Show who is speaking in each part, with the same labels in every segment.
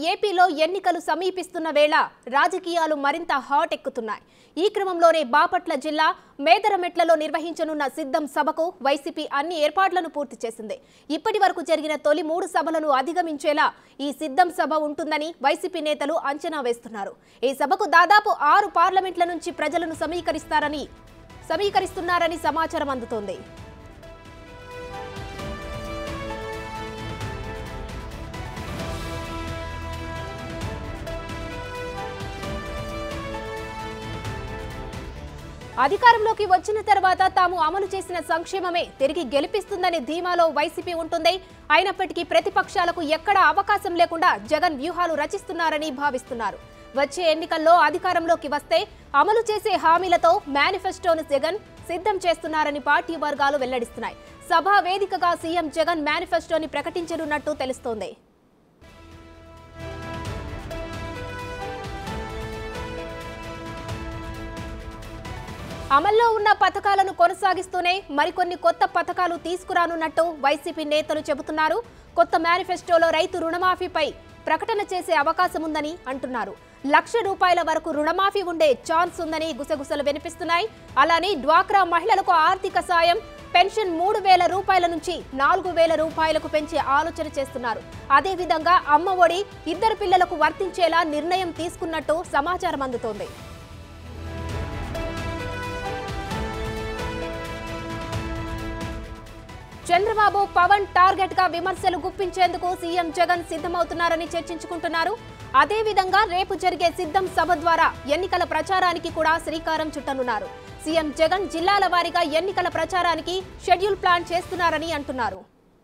Speaker 1: ఏపీలో ఎన్నికలు సమీపిస్తున్న వేళ రాజకీయాలు మరింత హాట్ ఎక్కుతున్నాయి ఈ క్రమంలోనే బాపట్ల జిల్లా మేదరమెట్లలో నిర్వహించనున్న సిద్ధం సభకు వైసీపీ అన్ని ఏర్పాట్లను పూర్తి చేసింది ఇప్పటి వరకు జరిగిన తొలి మూడు సభలను అధిగమించేలా ఈ సిద్ధం సభ ఉంటుందని వైసీపీ నేతలు అంచనా వేస్తున్నారు ఈ సభకు దాదాపు ఆరు పార్లమెంట్ల నుంచి ప్రజలను సమీకరిస్తారని సమీకరిస్తున్నారని సమాచారం అందుతోంది అధికారంలోకి వచ్చిన తర్వాత తాము అమలు చేసిన సంక్షేమమే తిరిగి గెలిపిస్తుందనే ధీమాలో వైసీపీ ఉంటుంది అయినప్పటికీ ప్రతిపక్షాలకు ఎక్కడా అవకాశం లేకుండా జగన్ వ్యూహాలు రచిస్తున్నారని భావిస్తున్నారు వచ్చే ఎన్నికల్లో అధికారంలోకి వస్తే అమలు చేసే హామీలతో మేనిఫెస్టోను జగన్ సిద్ధం చేస్తున్నారని పార్టీ వర్గాలు వెల్లడిస్తున్నాయి సభా వేదికగా సీఎం జగన్ మేనిఫెస్టోని ప్రకటించనున్నట్టు తెలుస్తోంది అమల్లో ఉన్న పథకాలను కొనసాగిస్తూనే మరికొన్ని కొత్త పథకాలు తీసుకురానున్నట్టు వైసీపీ నేతలు చెబుతున్నారు కొత్త మేనిఫెస్టోలో రైతు రుణమాఫీపై ప్రకటన చేసే అవకాశం ఉందని అంటున్నారు లక్ష రూపాయల వరకు రుణమాఫీ ఉండే ఛాన్స్ ఉందని గుసగుసలు వినిపిస్తున్నాయి అలానే డ్వాక్రా మహిళలకు ఆర్థిక సాయం పెన్షన్ మూడు వేల రూపాయల నుంచి నాలుగు వేల రూపాయలకు పెంచే ఆలోచన చేస్తున్నారు అదేవిధంగా అమ్మ ఒడి ఇద్దరు పిల్లలకు వర్తించేలా నిర్ణయం తీసుకున్నట్టు సమాచారం అందుతోంది చంద్రబాబు పవన్ టార్గెట్ గా విమర్శలు గుప్పించేందుకు సీఎం జగన్ సిద్ధమవుతున్నారని చర్చించుకుంటున్నారు అదేవిధంగా రేపు జరిగే సిద్ధం సభ ద్వారా ఎన్నికల ప్రచారానికి కూడా శ్రీకారం చుట్టనున్నారు సీఎం జగన్ జిల్లాల వారీగా ఎన్నికల ప్రచారానికి షెడ్యూల్ ప్లాన్ చేస్తున్నారని అంటున్నారు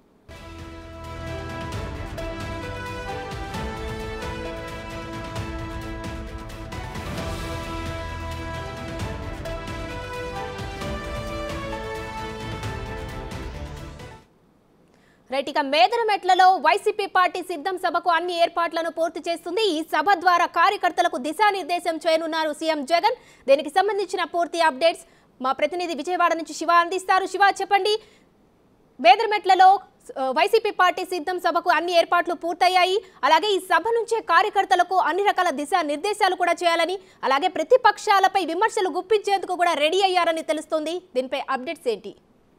Speaker 1: రైట్ ఇక మేదరమెట్లలో వైసీపీ పార్టీ సిద్ధం సభకు అన్ని ఏర్పాట్లను పూర్తి చేస్తుంది ఈ సభ ద్వారా కార్యకర్తలకు దిశానిర్దేశం చేయనున్నారు సీఎం జగన్ దీనికి సంబంధించిన పూర్తి అప్డేట్స్ మా ప్రతినిధి విజయవాడ నుంచి శివ అందిస్తారు శివ చెప్పండి మేదరమెట్లలో ఆ, వైసీపీ పార్టీ సిద్ధం సభకు అన్ని ఏర్పాట్లు పూర్తయ్యాయి అలాగే ఈ సభ నుంచే కార్యకర్తలకు అన్ని రకాల దిశా నిర్దేశాలు కూడా చేయాలని అలాగే ప్రతిపక్షాలపై విమర్శలు గుప్పించేందుకు కూడా రెడీ అయ్యారని తెలుస్తోంది దీనిపై అప్డేట్స్ ఏంటి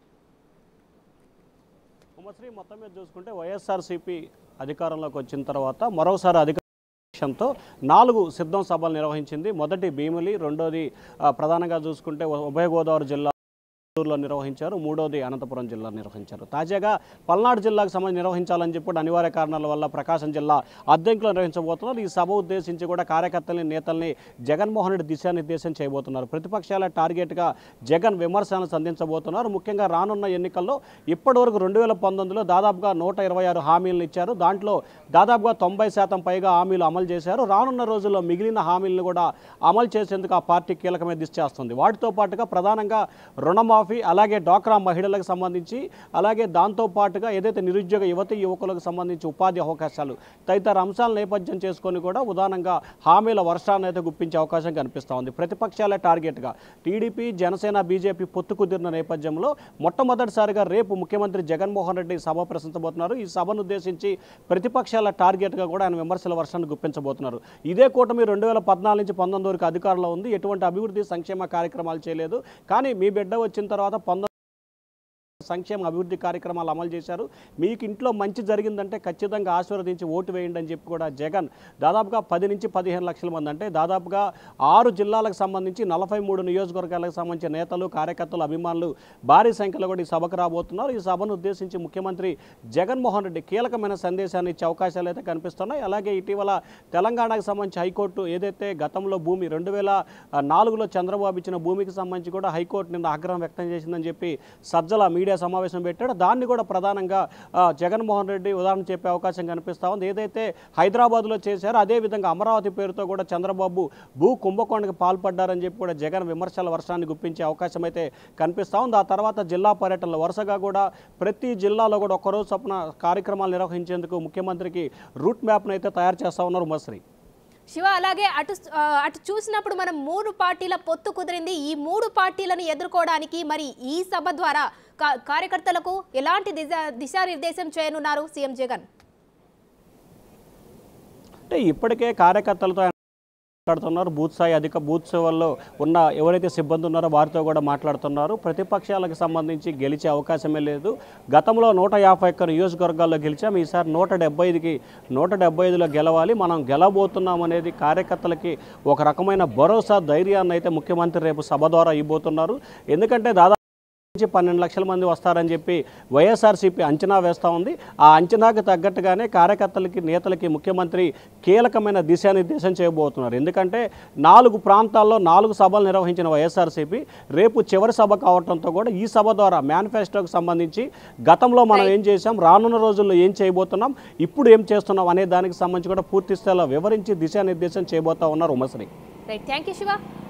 Speaker 2: ఉమశ్రీ మొత్తం మీద చూసుకుంటే వైఎస్ఆర్సీపీ అధికారంలోకి వచ్చిన తర్వాత మరోసారి అధికారంతో నాలుగు సిద్ధం సభలు నిర్వహించింది మొదటి భీమిలి రెండోది ఆ, ప్రధానంగా చూసుకుంటే ఉ- ఉభయ గోదావరి జిల్లా చిత్తూరులో నిర్వహించారు మూడోది అనంతపురం జిల్లా నిర్వహించారు తాజాగా పల్నాడు జిల్లాకు సంబంధించి నిర్వహించాలని చెప్పి అనివార్య కారణాల వల్ల ప్రకాశం జిల్లా అద్దెంకులో నిర్వహించబోతున్నారు ఈ సభ ఉద్దేశించి కూడా కార్యకర్తల్ని నేతల్ని జగన్మోహన్ రెడ్డి దిశానిర్దేశం చేయబోతున్నారు ప్రతిపక్షాల టార్గెట్గా జగన్ విమర్శలను సంధించబోతున్నారు ముఖ్యంగా రానున్న ఎన్నికల్లో ఇప్పటివరకు రెండు వేల పంతొమ్మిదిలో దాదాపుగా నూట ఇరవై ఆరు హామీలను ఇచ్చారు దాంట్లో దాదాపుగా తొంభై శాతం పైగా హామీలు అమలు చేశారు రానున్న రోజుల్లో మిగిలిన హామీలను కూడా అమలు చేసేందుకు ఆ పార్టీ కీలకమైన దిశ చేస్తుంది వాటితో పాటుగా ప్రధానంగా రుణమాఫీ అలాగే డ్వాక్రా మహిళలకు సంబంధించి అలాగే దాంతో పాటుగా ఏదైతే నిరుద్యోగ యువతి యువకులకు సంబంధించి ఉపాధి అవకాశాలు తదితర అంశాల నేపథ్యం చేసుకొని కూడా ఉదాహరణంగా హామీల వర్షాన్ని అయితే గుప్పించే అవకాశం కనిపిస్తూ ఉంది ప్రతిపక్షాల టార్గెట్గా టీడీపీ జనసేన బీజేపీ పొత్తు కుదిరిన నేపథ్యంలో మొట్టమొదటిసారిగా రేపు ముఖ్యమంత్రి జగన్మోహన్ రెడ్డి సభ ప్రశ్నించబోతున్నారు ఈ సభను ఉద్దేశించి ప్రతిపక్షాల టార్గెట్గా కూడా ఆయన విమర్శల వర్షాన్ని గుప్పించబోతున్నారు ఇదే కూటమి రెండు వేల పద్నాలుగు నుంచి పంతొమ్మిది వరకు అధికారంలో ఉంది ఎటువంటి అభివృద్ధి సంక్షేమ కార్యక్రమాలు చేయలేదు కానీ మీ బిడ్డ వచ్చిన తర్వాత పంతొమ్మిది సంక్షేమ అభివృద్ధి కార్యక్రమాలు అమలు చేశారు మీకు ఇంట్లో మంచి జరిగిందంటే ఖచ్చితంగా ఆశీర్వదించి ఓటు వేయండి అని చెప్పి కూడా జగన్ దాదాపుగా పది నుంచి పదిహేను లక్షల మంది అంటే దాదాపుగా ఆరు జిల్లాలకు సంబంధించి నలభై మూడు నియోజకవర్గాలకు సంబంధించిన నేతలు కార్యకర్తలు అభిమానులు భారీ సంఖ్యలో కూడా ఈ సభకు రాబోతున్నారు ఈ సభను ఉద్దేశించి ముఖ్యమంత్రి జగన్మోహన్ రెడ్డి కీలకమైన సందేశాన్ని ఇచ్చే అవకాశాలు అయితే కనిపిస్తున్నాయి అలాగే ఇటీవల తెలంగాణకు సంబంధించి హైకోర్టు ఏదైతే గతంలో భూమి రెండు వేల నాలుగులో చంద్రబాబు ఇచ్చిన భూమికి సంబంధించి కూడా హైకోర్టు నిన్న ఆగ్రహం వ్యక్తం చేసిందని చెప్పి సజ్జల మీడియా సమావేశం పెట్టాడు దాన్ని కూడా ప్రధానంగా ఆ, జగన్మోహన్ రెడ్డి ఉదాహరణ చెప్పే అవకాశం కనిపిస్తా ఉంది ఏదైతే హైదరాబాద్లో చేశారో అదేవిధంగా అమరావతి పేరుతో కూడా చంద్రబాబు భూ కుంభకోణానికి పాల్పడ్డారని చెప్పి కూడా జగన్ విమర్శల వర్షాన్ని గుప్పించే అవకాశం అయితే కనిపిస్తా ఉంది ఆ తర్వాత జిల్లా పర్యటనలు వరుసగా కూడా ప్రతి జిల్లాలో కూడా ఒక్కరోజు చొప్పున కార్యక్రమాలు నిర్వహించేందుకు ముఖ్యమంత్రికి రూట్ మ్యాప్ను అయితే తయారు చేస్తా ఉన్నారు మస్రి
Speaker 1: శివ అలాగే అటు ఆ, అటు చూసినప్పుడు మనం మూడు పార్టీల పొత్తు కుదిరింది ఈ మూడు పార్టీలను ఎదుర్కోవడానికి మరి ఈ సభ ద్వారా కా- కార్యకర్తలకు ఎలాంటి దిశ దిశానిర్దేశం చేయనున్నారు సీఎం జగన్
Speaker 2: అంటే ఇప్పటికే కార్యకర్తలతో ఆయన మాట్లాడుతున్నారు బూత్ స్థాయి అధిక బూత్ సేవల్లో ఉన్న ఎవరైతే సిబ్బంది ఉన్నారో వారితో కూడా మాట్లాడుతున్నారు ప్రతిపక్షాలకు సంబంధించి గెలిచే అవకాశమే లేదు గతంలో నూట యాభై ఒక్క నియోజకవర్గాల్లో గెలిచాం ఈసారి నూట డెబ్బై ఐదుకి నూట డెబ్బై ఐదులో గెలవాలి మనం గెలబోతున్నాం అనేది కార్యకర్తలకి ఒక రకమైన భరోసా ధైర్యాన్ని అయితే ముఖ్యమంత్రి రేపు సభ ద్వారా ఇవ్వబోతున్నారు ఎందుకంటే దాదాపు నుంచి పన్నెండు లక్షల మంది వస్తారని చెప్పి వైఎస్ఆర్సీపీ అంచనా వేస్తూ ఉంది ఆ అంచనాకు తగ్గట్టుగానే కార్యకర్తలకి నేతలకి ముఖ్యమంత్రి కీలకమైన దిశానిర్దేశం చేయబోతున్నారు ఎందుకంటే నాలుగు ప్రాంతాల్లో నాలుగు సభలు నిర్వహించిన వైఎస్ఆర్సీపీ రేపు చివరి సభ కావడంతో కూడా ఈ సభ ద్వారా మేనిఫెస్టోకి సంబంధించి గతంలో మనం ఏం చేసాం రానున్న రోజుల్లో ఏం చేయబోతున్నాం ఇప్పుడు ఏం చేస్తున్నాం అనే దానికి సంబంధించి కూడా పూర్తి స్థాయిలో వివరించి దిశానిర్దేశం చేయబోతా ఉన్నారు Umashree
Speaker 1: right thank you Shiva